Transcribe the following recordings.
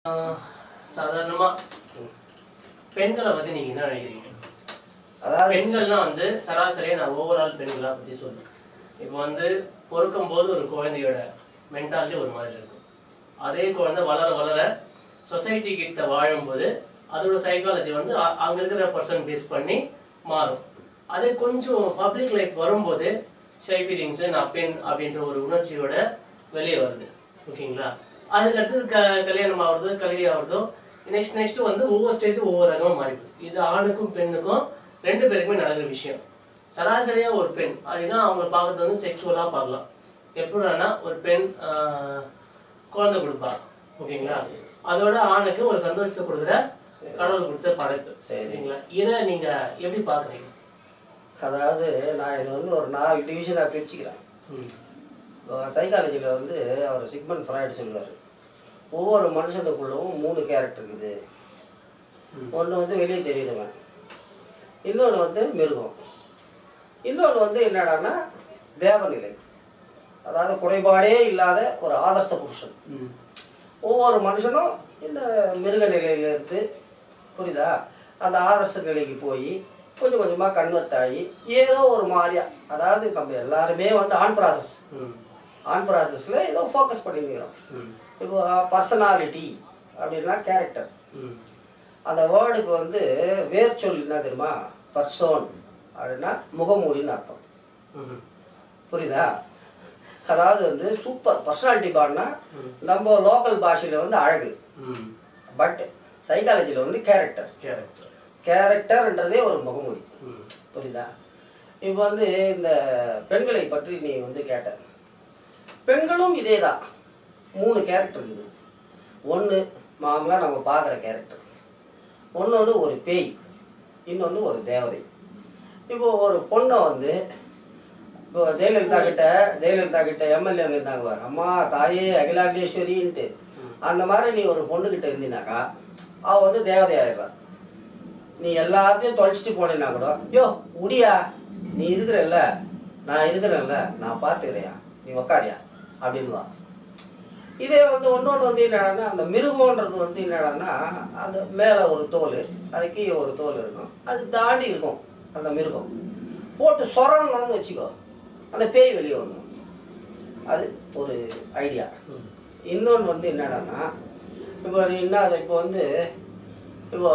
சாதாரணமா பெண்களை பத்தி நீங்க என்ன நினைக்கிறீங்க அதாவது பெண்கள்லாம் வந்து சராசரியா நான் ஓவரால் பெண்களா பத்தி சொல்றேன் இப்போ வந்து பொறுக்கும் போது ஒரு குழந்தையோட மென்டாலிட்டி ஒரு மாதிரி இருக்கும் அதே குழந்தை வளர வளர சொசைட்டி கிட்ட வாழும்போது அதோட சைக்காலஜி வந்து அ- அங்க இருக்கிற பர்சன் பேஸ் பண்ணி மாறும் அதே கொஞ்சம் பப்ளிக் லைஃப் வரும்போது ஷை ஃபீலிங்ஸ் நான் பெண் அப்படின்ற ஒரு உணர்ச்சியோட வெளியே வருது ஓகேங்களா அதுக்கடுத்து க கல்யாணம் ஆகுறதோ கல்வி ஆகுறதோ நெக்ஸ்ட் நெக்ஸ்ட் வந்து ஒவ்வொரு ஸ்டேஜும் ஒவ்வொரு ரகமா மாறிடுது இது ஆணுக்கும் பெண்ணுக்கும் ரெண்டு பேருக்குமே நடக்கிற விஷயம் சராசரியா ஒரு பெண் அப்படின்னா அவங்கள பார்க்கறது வந்து செக்ஷுவலா பார்க்கலாம் எப்படின்னா ஒரு பெண் ஆஹ், குழந்தை கொடுப்பா ஓகேங்களா அதோட ஆணுக்கு ஒரு சந்தோஷத்தை கொடுக்குற கடவுள் கொடுத்த படைப்பு சரி. சரிங்களா இதை நீங்க எப்படி பாக்குறீங்க அதாவது நான் இது வந்து ஒரு நாலு டிவிஷனாக பிரிச்சுக்கிறேன் ம். சைக்காலஜியில் வந்து அவர் சிக்மன் ஃப்ராய்டு சொல்லுவார் ஒவ்வொரு மனுஷனுக்குள்ளவும் மூணு கேரக்டர் இருக்குது ஒன்று வந்து வெளியே தெரியுதுவன் இன்னொன்று வந்து மிருகம் இன்னொன்று வந்து என்னடான்னா தேவநிலை அதாவது குறைபாடே இல்லாத ஒரு ஆதர்ச புருஷன் ம். ஒவ்வொரு மனுஷனும் இந்த மிருக நிலையில இருந்து புரியுதா அந்த ஆதர்ச நிலைக்கு போய் கொஞ்சம் கொஞ்சமாக கன்வெர்ட் ஆகி ஏதோ ஒரு மாதிரியா அதாவது நம்ம எல்லாருமே வந்து ஆன் ப்ராசஸ் ம். ஆன் ப்ராசஸில் ஏதோ ஃபோக்கஸ் பண்ணிக்கிறோம் ம். இப்போ பர்சனாலிட்டி அப்படின்னா கேரக்டர் ம். அந்த வேர்டுக்கு வந்து வேர் சொல் என்ன தெரியுமா பர்சோன் அப்படின்னா முகமூடின்னு அர்த்தம் ம். புரியுதா அதாவது வந்து சூப்பர் பர்சனாலிட்டி பாடினா நம்ம லோக்கல் பாஷையில் வந்து அழகு ம். பட் சைக்காலஜியில் வந்து கேரக்டர் கேரக்டர் கேரக்டர்ன்றதே ஒரு முகமூடி ம். புரியுதா இப்போ வந்து இந்த பெண்களை பற்றி நீ வந்து கேட்ட பெண்களும் இதே தான் மூணு கேரக்டர் இருக்குது ஒன்று மாமூலாக நம்ம பார்க்குற கேரக்டர் ஒன்னொன்று ஒரு பேய் இன்னொன்று ஒரு தேவதை இப்போ ஒரு பொண்ணை வந்து இப்போ ஜெயலலிதா கிட்ட ஜெயலலிதா கிட்ட எம்எல்ஏ இருந்தாங்க பாரு அம்மா தாயே அகிலாண்டேஸ்வரின்ட்டு அந்த மாதிரி நீ ஒரு பொண்ணுகிட்ட இருந்தினாக்கா அவ வந்து தேவதை ஆயிடுறா நீ எல்லாத்தையும் தொலைச்சிட்டு போனேன்னா கூட யோ உடியா நீ இருக்கிறல்ல நான் இருக்கிறேன்ல நான் பார்த்துக்கிறேயா நீ உக்காரியா அப்படின்வா இதே வந்து ஒன்னொன்று வந்து என்னடான்னா அந்த மிருகம்ன்றது வந்து என்னடான்னா அது மேலே ஒரு தோல் அது கீழே ஒரு தோல் இருக்கும் அது தாண்டி இருக்கும் அந்த மிருகம் போட்டு சொரணும்னு வச்சுக்கோ அந்த பேய் வெளியே வந்துடும் அது ஒரு ஐடியா இன்னொன்று வந்து என்னடான்னா இப்போ நீ என்ன இப்போ வந்து இப்போ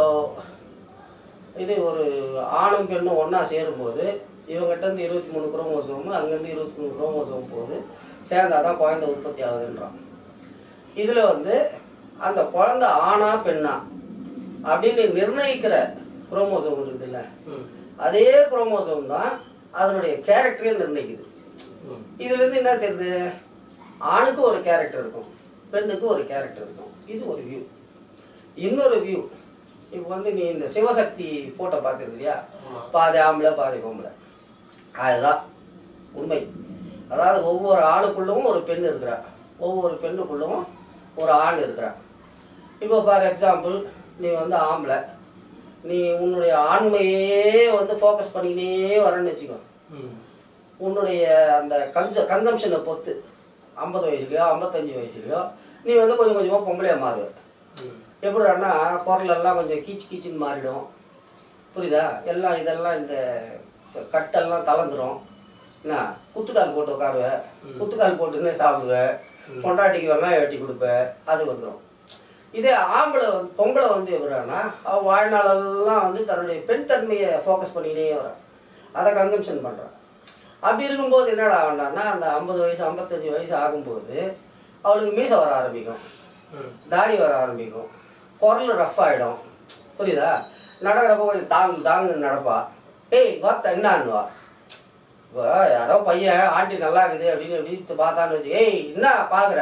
இது ஒரு ஆணும் பெண்ணும் ஒன்றா சேரும்போது இவங்ககிட்ட இருந்து இருபத்தி மூணு குரோமோசோமு அங்கேருந்து இருபத்தி மூணு குரோமோசோம் போகுது சேர்ந்தாதான் குழந்தை உற்பத்தி ஆகுதுன்றான் இதில் வந்து அந்த குழந்தை ஆணா பெண்ணா அப்படின்னு நிர்ணயிக்கிற குரோமோசோம் இருக்குதுல்ல ம். அதே குரோமோசோம் தான் அதனுடைய கேரக்டரே நிர்ணயிக்குது ம். இதுலேருந்து என்ன தெரியுது ஆணுக்கு ஒரு கேரக்டர் இருக்கும் பெண்ணுக்கு ஒரு கேரக்டர் இருக்கும் இது ஒரு வியூ இன்னொரு வியூ இப்போ வந்து நீ இந்த சிவசக்தி ஃபோட்டோ பார்த்துருது இல்லையா ஆமா. பாதி ஆம்பளை பாதி பொம்பளை அதுதான் உண்மை அதாவது ஒவ்வொரு ஆணுக்குள்ளவும் ஒரு பெண் இருக்கிறா ஒவ்வொரு பெண்ணுக்குள்ளவும் ஒரு ஆண் இருக்கிறா இப்போ ஃபார் எக்ஸாம்பிள் நீ வந்து ஆம்பளை நீ உன்னுடைய ஆண்மையே வந்து ஃபோக்கஸ் பண்ணிக்கினே வரேன்னு வச்சுக்கோ ம். உன்னுடைய அந்த கன்ச கன்சம்ஷனை பொறுத்து ஐம்பது வயசுலையோ ஐம்பத்தஞ்சு வயசுலையோ நீ வந்து கொஞ்சம் கொஞ்சமாக பொம்பளையா மாறுவ ம். எப்படின்னா குரல் எல்லாம் கொஞ்சம் கீச்சு கீச்சுன்னு மாறிடும் புரியுதா எல்லாம் இதெல்லாம் இந்த கட்டெல்லாம் தளர்ந்துரும் என்ன குத்துக்கால் போட்டு உட்காருவ குத்துக்கால் போட்டுன்னே சாப்பிடுவ பொண்டாட்டிக்கு வெங்காயம் வெட்டி கொடுப்ப அது வந்துடும் இதே ஆம்பளை வந்து பொம்பளை வந்து எப்படின்னா அவள் வாழ்நாளெல்லாம் வந்து தன்னுடைய பெண் தன்மையை ஃபோக்கஸ் பண்ணிக்கிட்டே வரான் அதை கன்சம்ஷன் பண்ணுறான் அப்படி இருக்கும்போது என்னடா ஆகண்டான்னா அந்த ஐம்பது வயசு ஐம்பத்தஞ்சு வயசு ஆகும்போது அவளுக்கு மீசை வர ஆரம்பிக்கும் ம். தாடி வர ஆரம்பிக்கும் குரல் ரஃப் ஆகிடும் புரியுதா நடக்கிறப்ப கொஞ்சம் தாங்கு தாங்கு நடப்பா ஏய் வாத்த என்னான்னுவா இப்போ யாரோ பையன் ஆண்டி நல்லா இருக்குது அப்படின்னு எப்படி பார்த்தான்னு வச்சு ஏய் என்ன பார்க்குற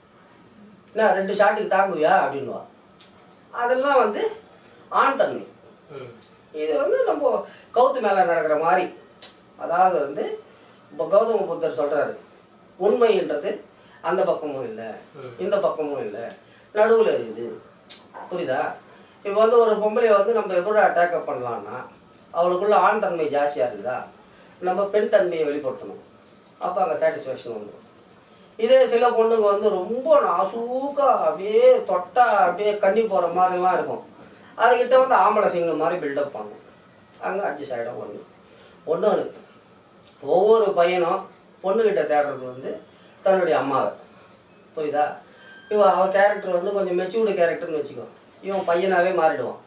என்ன ரெண்டு ஷாட்டுக்கு தாங்குவியா அப்படின்னுவா அதெல்லாம் வந்து ஆண் தன்மை ம். இது வந்து நம்ம கவுத்து மேலே நடக்கிற மாதிரி அதாவது வந்து இப்போ கௌதம புத்தர் சொல்கிறாரு உண்மைன்றது அந்த பக்கமும் இல்லை இந்த பக்கமும் இல்லை நடுவில் இருக்குது புரியுதா இப்போ வந்து ஒரு பொம்பளையை வந்து நம்ம எப்படி அட்டாக் பண்ணலான்னா அவளுக்குள்ள ஆண் தன்மை ஜாஸ்தியாக இருக்குதா நம்ம பெண் தன்மையை வெளிப்படுத்தணும் அப்போ அங்கே சாட்டிஸ்ஃபேக்ஷன் வந்துடும் இதே சில பொண்ணுங்க வந்து ரொம்ப நாசூக்கா அப்படியே தொட்டா அப்படியே கண்ணி போகிற மாதிரிலாம் இருக்கும் அதுக்கிட்ட வந்து ஆம்பளை சிங்கம் மாதிரி பில்டப் பண்ணும் அங்கே அட்ஜஸ்ட் ஆகிடும் ஒன்று ஒன்று ஒவ்வொரு பையனும் பொண்ணுக்கிட்ட தேடுறது வந்து தன்னுடைய அம்மாவை புரியுதா இவன் அவன் கேரக்டர் வந்து கொஞ்சம் மெச்சூர்டு கேரக்டர்னு வச்சுக்கோ இவன் பையனாகவே மாறிடுவான்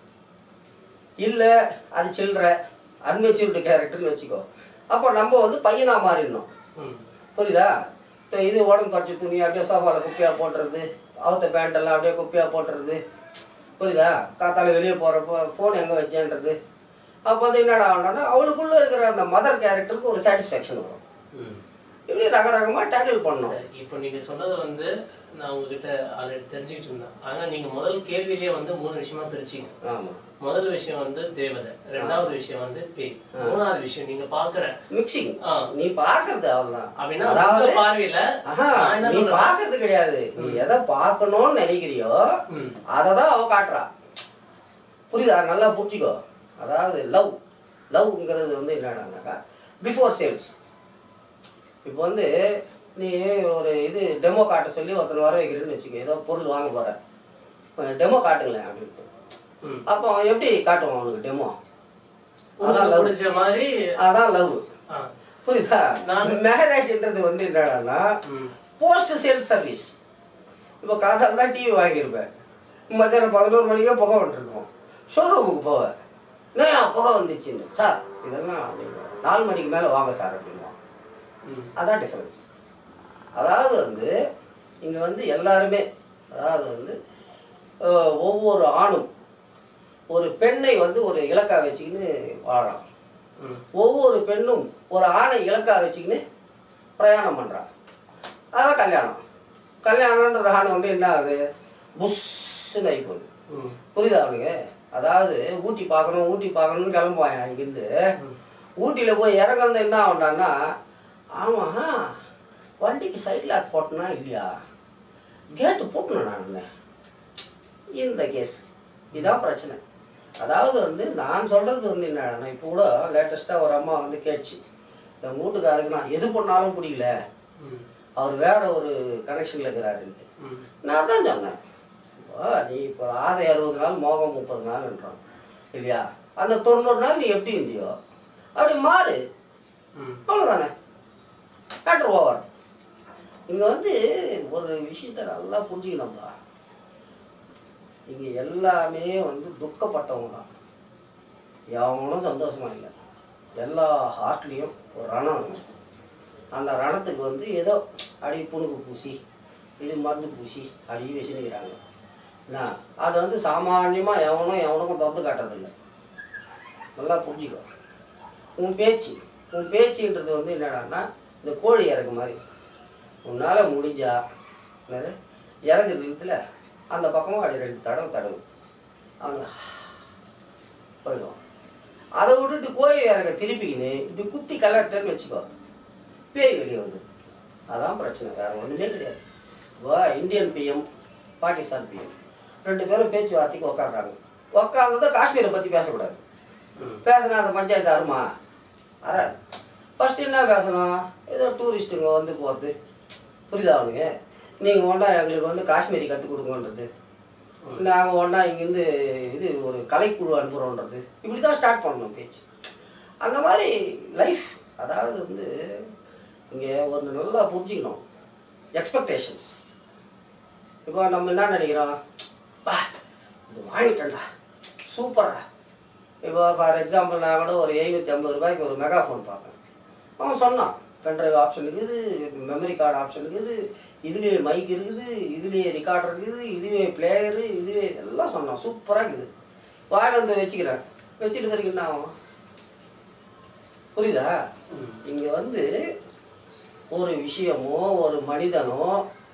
இல்லை அது சில்லற அன்மெச்சூர்டு கேரக்டர்னு வச்சுக்கோ அப்போ நம்ம வந்து பையனாக மாறிடணும் ம் புரியுதா இப்போ இது உடம்பு கட்சி துணி அப்படியே சோஃபாவில் குப்பியாக போட்டுறது அவத்த பேண்டெல்லாம் அப்படியே குப்பியாக போட்டுறது புரியுதா காத்தால வெளியே போகிறப்போ ஃபோன் எங்கே வச்சேன்றது அப்போ வந்து என்னடா ஆகணும்னா அவளுக்குள்ளே இருக்கிற அந்த மதர் கேரக்டருக்கு ஒரு சாட்டிஸ்ஃபேக்ஷன் வரும் ம் இப்படி ரக ரகமாக டேக்கிள் பண்ணணும் சரி, இப்போ நீங்க சொன்னது வந்து நான் உங்ககிட்ட ஆல்ரெடி தெரிஞ்சுக்கிட்டு இருந்தேன் ஆனா நீங்க முதல் கேள்வியிலேயே வந்து மூணு விஷயமா பிரிச்சீங்க ஆமாம் முதல் விஷயம் வந்து தேவதை ரெண்டாவது விஷயம் வந்து பேய் மூணாவது விஷயம் நீங்க பாக்குற மிக்சிங் ஆ, நீ பார்க்கறது அவள்தான் அப்படின்னா அதாவது உங்க பார்வையில ஆஹா, நான் என்ன நீ சொல்றேன் பார்க்கறது கிடையாது நீ எதை பார்க்கணும்னு நினைக்கிறியோ ம், அதை தான் அவ காட்டுறா புரியுதா நல்லா புரிஞ்சுக்கோ அதாவது லவ் லவ்ங்கிறது வந்து என்னடானாக்கா பிஃபோர் சேல்ஸ் இப்போ வந்து நீ ஒரு இது டெமோ காட்ட சொல்லி ஒருத்தனை வர வைக்கிறேன்னு வச்சுக்கோ ஏதோ பொருள் வாங்க போகிறேன் டெமோ காட்டுங்களேன் அப்படின்ட்டு ம். அப்போ அவன் எப்படி காட்டுவான் அவனுக்கு டெமோ உங்களுக்கு love. பிடிச்ச மாதிரி அதான் லவ் ஆ, புரியுதா நான்- மேரேஜ்ன்றது வந்து என்னடான்னா ம், போஸ்ட் சேல்ஸ் சர்வீஸ் இப்போ காத்தால் தான் டிவி வாங்கியிருப்பேன் மத்தியானம் பதினோரு மணிக்கே புகை வந்துருக்கோம் ஷோரூமுக்கு போவேன் நான் புகை வந்துச்சுன்னு சார் இதெல்லாம் அப்படின்னா நாலு மணிக்கு மேலே வாங்க சார் அப்படின்வான் ம், அதான் டிஃப்ரென்ஸ் அதாவது வந்து இங்கே வந்து எல்லாருமே அதாவது வந்து அஹ், ஒவ்வொரு ஆணும் ஒரு பெண்ணை வந்து ஒரு இலக்கா வச்சுக்கின்னு வாழறான் ம், ஒவ்வொரு பெண்ணும் ஒரு ஆணை இலக்கா வச்சுக்கின்னு பிரயாணம் பண்ணுறான் அதான் கல்யாணம் கல்யாணம்ன்றது ஆணை வந்து என்ன ஆகுது புஷ்ஷுன்னு ஆகி போகுது ம், புரியுதா அவனுக்கு அதாவது ஊட்டி பார்க்கணும் ஊட்டி பார்க்கணும்னு கிளம்புவான் இங்கேருந்து ம். ஊட்டியில் போய் இறங்குறது என்ன ஆகுண்டான்னா ஆமாம் வண்டிக்கு சைட் லாக் போட்டனா இல்லையா கேட்டு போட்டணும் நான் இந்த கேஸ் இதான் பிரச்சனை அதாவது வந்து நான் சொல்கிறது வந்து என்னன்னா இப்போ கூட லேட்டஸ்ட்டாக ஒரு அம்மா வந்து கேட்டுச்சு என் வீட்டுக்காருக்கு நான் எது பண்ணாலும் பிடிக்கல ம், அவர் வேற ஒரு கனெக்ஷனில் இருக்கிறாருன்ட்டு ம், நான் தான் சொன்னேன் இப்போ நீ இப்போ ஆசை அறுபது நாள் மோகம் முப்பது நாள்ன்றான் இல்லையா அந்த தொண்ணூறு நாள் நீ எப்படி இருந்தியோ அப்படி மாறு ம், அவ்வளோதானே மேட்ரு ஓவர் இங்கே வந்து ஒரு விஷயத்த நல்லா புரிஞ்சுக்கணும்ப்பா இங்கே எல்லாமே வந்து துக்கப்பட்டவங்க தான் எவனும் சந்தோஷமா இல்லை எல்லா ஹார்ட்லேயும் ஒரு ரணம் இருக்கும். அந்த ரணத்துக்கு வந்து ஏதோ அடி புணுக்கு பூசி இது மருந்து பூசி அடி வச்சுருக்கிறாங்க என்ன அதை வந்து சாமானியமாக எவனும் எவனுக்கும் திறந்து காட்டுறதில்லை நல்லா புரிஞ்சுக்கோ உன் பேச்சு உன் பேச்சுன்றது வந்து என்னடான்னா இந்த கோழி இறகு மாதிரி உன்னால் முடிஞ்சா என்னது இறகு இருக்குதுல அந்த பக்கமும் அப்படி ரெண்டு தடவை தடவு அவனு போயிடுவான் அதை விட்டுட்டு கோழி இறக திருப்பிக்கின்னு இப்படி குத்தி கலட்டேன்னு வச்சுக்கோ பேய் வெளியே வந்து அதான் பிரச்சனை வேறு ஒன்றுமே கிடையாது வா இந்தியன் பிஎம் பாகிஸ்தான் பிஎம் ரெண்டு பேரும் பேச்சுவார்த்தைக்கு உக்காடுறாங்க உக்காந்ததை காஷ்மீரை பற்றி பேசக்கூடாது ம். பேசினா அந்த பஞ்சாயத்து அருமா வராது ஃபர்ஸ்ட் என்ன பேசணும் ஏதோ டூரிஸ்ட்டுங்க வந்து போகிறது புரியுதா அவனுங்க நீங்கள் ஒன்றா எங்களுக்கு வந்து காஷ்மீரி கற்றுக் கொடுங்கன்றது நாங்கள் ஒன்றா இங்கேருந்து இது ஒரு கலைக்குழு அனுப்புகிறோன்றது இப்படி தான் ஸ்டார்ட் பண்ணணும் பேச்சு அந்த மாதிரி லைஃப் அதாவது வந்து இங்கே ஒன்று நல்லா புரிஞ்சுக்கணும் எக்ஸ்பெக்டேஷன்ஸ் இப்போ நம்ம என்ன நினைக்கிறோம் பா இது வாங்கிட்டேன்டா சூப்பரா இப்போ ஃபார் எக்ஸாம்பிள் நான் கூட ஒரு எழுநூற்றி ஐம்பது ரூபாய்க்கு ஒரு மெகா ஃபோன் பார்த்தேன் அவன் சொன்னான் பென்ட்ரைவ் ஆப்ஷன் இருக்குது மெமரி கார்டு ஆப்ஷன் இருக்குது இதுலேயே மைக் இருக்குது இதுலேயே ரெக்கார்டர் இருக்குது இதுவே பிளேயரு இதுவே எல்லாம் சொன்னான் சூப்பராக இருக்குது வாயில் வந்து வச்சுக்கிறேன் வச்சுட்டு வரைக்கும் என்ன ஆகும் புரியுதா ம். இங்கே வந்து ஒரு விஷயமோ ஒரு மனிதனோ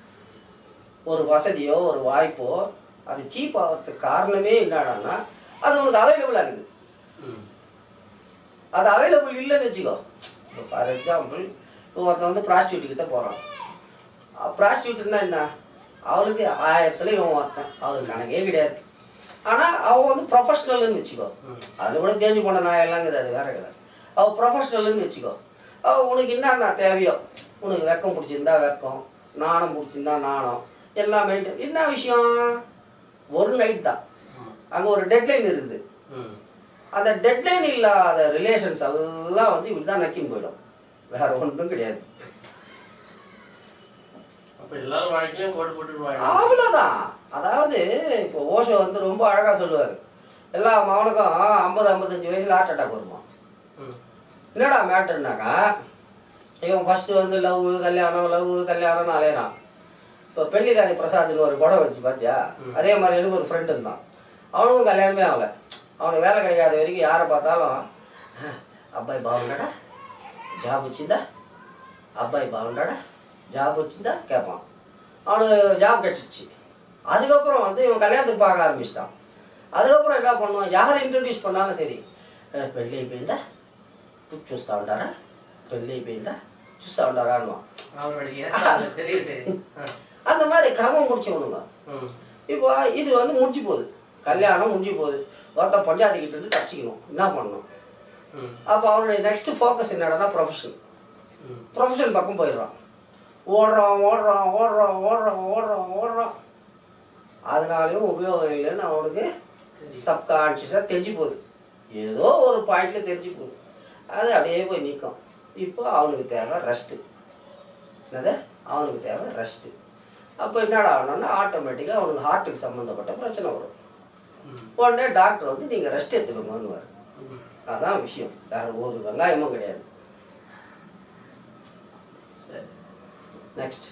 ஒரு வசதியோ ஒரு வாய்ப்போ அது சீப் ஆகிறதுக்கு காரணமே என்னடான்னா அது உனக்கு அவைலபிள் ஆகுது ம், அது அவைலபிள் இல்லைன்னு வச்சுக்கோ இப்போ ஃபார் எக்ஸாம்பிள் இப்போ ஒருத்தன் வந்து ப்ராஸ்டியூட் கிட்ட போகிறான் ப்ராஸ்டியூட்னா என்ன அவளுக்கு ஆயிரத்துல இவன் ஒருத்தன் அவளுக்கு கணக்கே கிடையாது ஆனால் அவன் வந்து ப்ரொஃபஷ்னல்னு வச்சுக்கோ ம். அது கூட தேஞ்சு போன நாயெல்லாம் கிடையாது அது வேற கிடையாது அவள் ப்ரொஃபஷ்னல்னு வச்சுக்கோ அவள் உனக்கு என்னென்ன தேவையோ உனக்கு வெக்கம் பிடிச்சிருந்தா வெக்கம் நாணம் பிடிச்சிருந்தா நாணம் எல்லாம் மெயின்டைன் என்ன விஷயம் ஒரு நைட் தான் ஆமா. அங்கே ஒரு டெட்லைன் இருக்குது ம் அந்த டெட்லைன் இல்லாத ரிலேஷன்ஸ் எல்லாம் வந்து இப்படி தான் நக்கின்னு போயிடும் வேற ஒன்றும் கிடையாது அப்ப எல்லாரும் வாழ்க்கையிலும் கோடு போட்டு வாழ அவ்வளோதான் அதாவது இப்போ ஓஷோ வந்து ரொம்ப அழகாக சொல்லுவார் எல்லா மகனுக்கும் ஐம்பது ஐம்பத்தஞ்சு வயசில் ஹார்ட் அட்டாக் வருமா ம் என்னடா மேட்டர்னாக்கா இவன் ஃபஸ்ட்டு வந்து லவ் கல்யாணம் லவ் கல்யாணம்னு அலையிறான் இப்போ பெள்ளிக்காரி பிரசாத்னு ஒரு குடம் வச்சு பார்த்தியா அதே மாதிரி எனக்கு ஒரு ஃப்ரெண்டு இருந்தான் அவனுக்கும் கல்யாணமே ஆகலை அவனுக்கு வேலை கிடைக்காத வரைக்கும் யாரை பார்த்தாலும் అబ్బాయి బాగున్నాడా జాబ్ వచ్చిందా అబ్బాయి బాగున్నాడా జాబ్ వచ్చిందా கேட்பான் அவனுக்கு ஜாப் கிடச்சிச்சு அதுக்கப்புறம் வந்து இவன் கல்யாணத்துக்கு பார்க்க ஆரம்பிச்சிட்டான் அதுக்கப்புறம் என்ன பண்ணுவான் யார் இன்ட்ரடியூஸ் பண்ணாலும் சரி "ఏ, పెళ్ళి అయిపోయిందా పుట్టు చూస్తా ఉంటారా పెళ్ళి అయిపోయిందా చూస్తా ఉంటారా அனுவான் அவருடைய அது தெரியுது ஆ. அந்த மாதிரி கிரமம் முடிச்சவனுங்க ம் இப்போ இது வந்து முடிஞ்சு போகுது கல்யாணம் முடிஞ்சு போகுது ஒருத்தன் பஞ்சாயத்துக்கிட்ட இருந்து தப்பிச்சிக்கணும் என்ன பண்ணணும் ம் அப்போ அவனுடைய நெக்ஸ்ட் ஃபோக்கஸ் என்னடா ப்ரொஃபஷன் ம் ப்ரொஃபஷன் பக்கம் போயிடுறான் ஓடுறான் ஓடுறான் ஓடுறான் ஓடுறான் ஓடுறான் ஓடுறான் அதனாலையும் உபயோகம் இல்லைன்னு அவனுக்கு சப்கான்ஷியஸாக தெரிஞ்சு போகுது ஏதோ ஒரு பாயிண்ட்ல தெரிஞ்சு போகுது அது அப்படியே போய் நிற்கும் இப்போ அவனுக்கு தேவை ரெஸ்ட்டு என்னது அவனுக்கு தேவை ரெஸ்ட்டு அப்போ என்னடா ஆகணும்னா ஆட்டோமேட்டிக்காக அவனுக்கு ஹார்ட்டுக்கு சம்மந்தப்பட்ட பிரச்சனை வரும் ம் உடனே டாக்டர் வந்து நீங்கள் ரெஸ்ட் எடுத்துக்கோங்கன்னு ம். அதான் விஷயம் வேறு ஒரு வெங்காயமும் கிடையாது சரி நெக்ஸ்ட்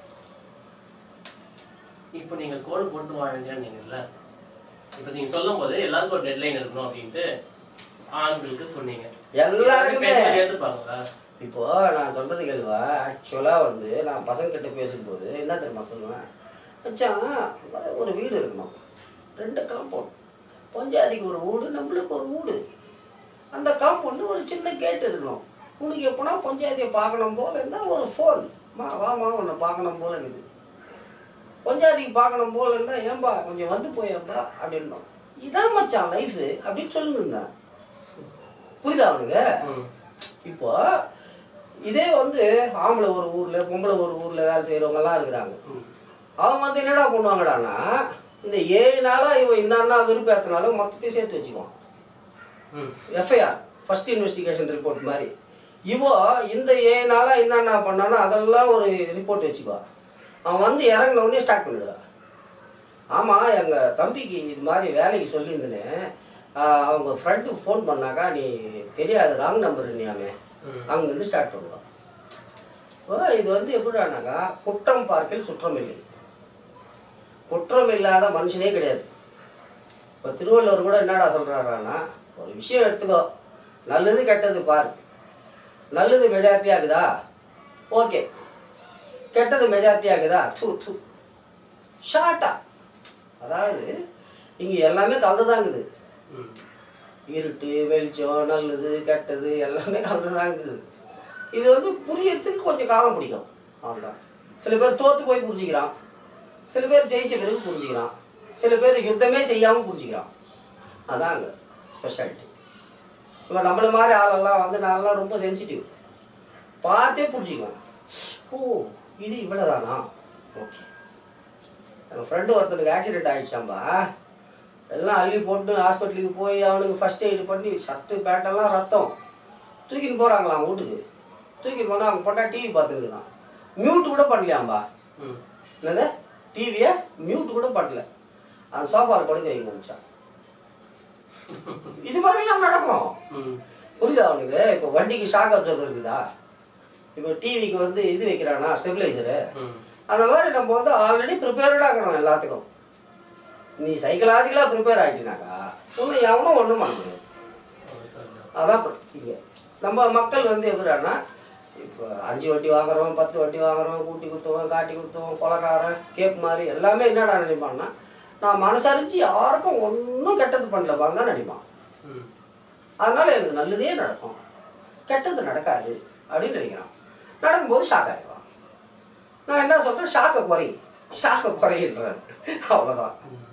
இப்போ நீங்க கோடு போட்டு வாழுங்கன்னீங்கல்ல இப்போ நீங்க சொல்லும் போது எல்லாருக்கும் ஒரு டெட்லைன் இருக்கணும் அப்படின்ட்டு ஆண்களுக்கு சொன்னீங்க எல்லாருக்குமே பெண்கள் ஏத்துப்பாங்களா இப்போ நான் சொல்றது கேள்வா ஆக்சுவலா வந்து நான் பசங்க கிட்ட பேசும்போது என்ன தெரியுமா சொல்லுவேன் மச்சான் ஒரு வீடு இருக்கணும் ரெண்டு காம்பவுண்ட் பஞ்சாயத்துக்கு ஒரு வீடு நம்மளுக்கு ஒரு வீடு அந்த காம்பவுண்டு ஒரு சின்ன கேட் இருக்கணும் உனக்கு எப்போனா பஞ்சாயத்தை பார்க்கணும் போல இருந்தால் ஒரு ஃபோன் மா வாமா உன்னை பார்க்கணும் போல இருக்குது பஞ்சாயத்துக்கு பார்க்கணும் போல இருந்தால் ஏன்பா கொஞ்சம் வந்து போயேன்பா அப்படின்னோம் இதான் மச்சான் லைஃபு அப்படின்னு சொல்லிருந்தேன் புரியுதா அவனுக்கு ம் இப்போ இதே வந்து ஆம்பளை ஒரு ஊர்ல பொம்பளை ஒரு ஊர்ல வேலை செய்யறவங்க எல்லாம் இருக்கிறாங்க ம் அவங்க வந்து என்னடா பண்ணுவாங்கடான்னா இந்த ஏழு நாளா இவன் என்னன்னா விருப்பத்தினாலும் மொத்தத்தையும் சேர்த்து வச்சுக்குவான் ம் எஃப்ஐஆர் ஃபர்ஸ்ட் இன்வெஸ்டிகேஷன் ரிப்போர்ட் மாதிரி இவோ இந்த ஏழு நாளா என்னென்ன பண்ணானோ அதெல்லாம் ஒரு ரிப்போர்ட் வச்சுக்குவா அவன் வந்து இறங்கின உடனே ஸ்டார்ட் பண்ணிடுவான் ஆமாம் எங்கள் தம்பிக்கு இது மாதிரி வேலைக்கு சொல்லியிருந்தேன்னு ஆஹ், அவங்க ஃப்ரெண்டுக்கு ஃபோன் பண்ணாக்கா நீ தெரியாது ராங் நம்பர் நீயாமே ம் அங்கேருந்து ஸ்டார்ட் பண்ணுவான் இப்போ இது வந்து எப்படினாக்கா குற்றம் பார்க்கல் சுற்றம் இல்லை குற்றம் இல்லாத மனுஷனே கிடையாது இப்போ திருவள்ளுவர் கூட என்னடா சொல்கிறாரான்னா ஒரு விஷயம் எடுத்துக்கோ நல்லது கெட்டது பாரு நல்லது மெஜாரிட்டி ஆகுதா ஓகே கெட்டது மெஜாரிட்டி ஆகுதா டூ டூ ஷார்ட்டா அதாவது இங்கே எல்லாமே கலந்துதாங்குது ம் இருட்டு வெளிச்சம் நல்லது கெட்டது எல்லாமே கலந்துதான் இருக்குது இது வந்து புரியறதுக்கு கொஞ்சம் காலம் பிடிக்கும் அவ்வளோதான் சில பேர் தோத்து போய் புரிஞ்சுக்கிறான் சில பேர் ஜெயிச்ச பிறகு புரிஞ்சுக்கிறான் சில பேர் யுத்தமே செய்யாமல் புரிஞ்சுக்கிறான் அதாங்க ஸ்பெஷாலிட்டி இப்போ நம்மள மாதிரி ஆளெல்லாம் வந்து நான்லாம் ரொம்ப சென்சிட்டிவ் பார்த்தே புரிஞ்சுக்குவேன் ஓ இது இவ்வளோதானா ஓகே எங்கள் ஃப்ரெண்டு ஒருத்தனுக்கு ஆக்சிடென்ட் ஆகிடுச்சாம்பா எல்லாம் அள்ளி போட்டு ஹாஸ்பிட்டலுக்கு போய் அவனுக்கு ஃபர்ஸ்ட் எய்டு பண்ணி சத்து பேட்டெல்லாம் ரத்தம் தூக்கின்னு போகிறாங்களாம் வீட்டுக்கு தூக்கின்னு போனால் அவங்க போட்டால் டிவி பார்த்துருக்குறான் மியூட் கூட பண்ணலையாம்பா ம் என்னது டிவியை மியூட் கூட பண்ணல அந்த சோஃபாவில் படுக்க வைங்க நினச்சான் இது மாதிரிலாம் நடக்கும் ம் புரியுதா அவனுக்கு இப்போ வண்டிக்கு ஷாக் அப்சர்வர் இருக்குதா இப்போ டிவிக்கு வந்து இது வைக்கிறானா ஸ்டெபிளைசரு ம் அந்த மாதிரி நம்ம வந்து ஆல்ரெடி ப்ரிப்பேர்டாக இருக்கணும் எல்லாத்துக்கும் நீ சைக்கலாஜிக்கலாக ப்ரிப்பேர் ஆகிட்டினாக்கா உன்னை எவனும் ஒன்றும் பண்ண முடியாது அதான் இங்கே நம்ம மக்கள் வந்து எப்படின்னா இப்போ அஞ்சு வட்டி வாங்குறோம் பத்து வட்டி வாங்குறோம் கூட்டி குத்துவோம் காட்டி குத்துவோம் கொலக்காரன் கேப் மாதிரி எல்லாமே என்னடா நினைப்பான்னா நான் மனசறிஞ்சு யாருக்கும் ஒன்றும் கெட்டது பண்ணலப்பாங்க தான் நினைப்பான் ம் அதனால எனக்கு நல்லதே நடக்கும் கெட்டது நடக்காது அப்படின்னு நினைக்கிறான் நடக்கும்போது ஷாக் ஆகிடுவான் நான் என்ன சொல்கிறேன் ஷாக்கை குறை ஷாக்கை குறையின்றேன் அவ்வளோதான் ம்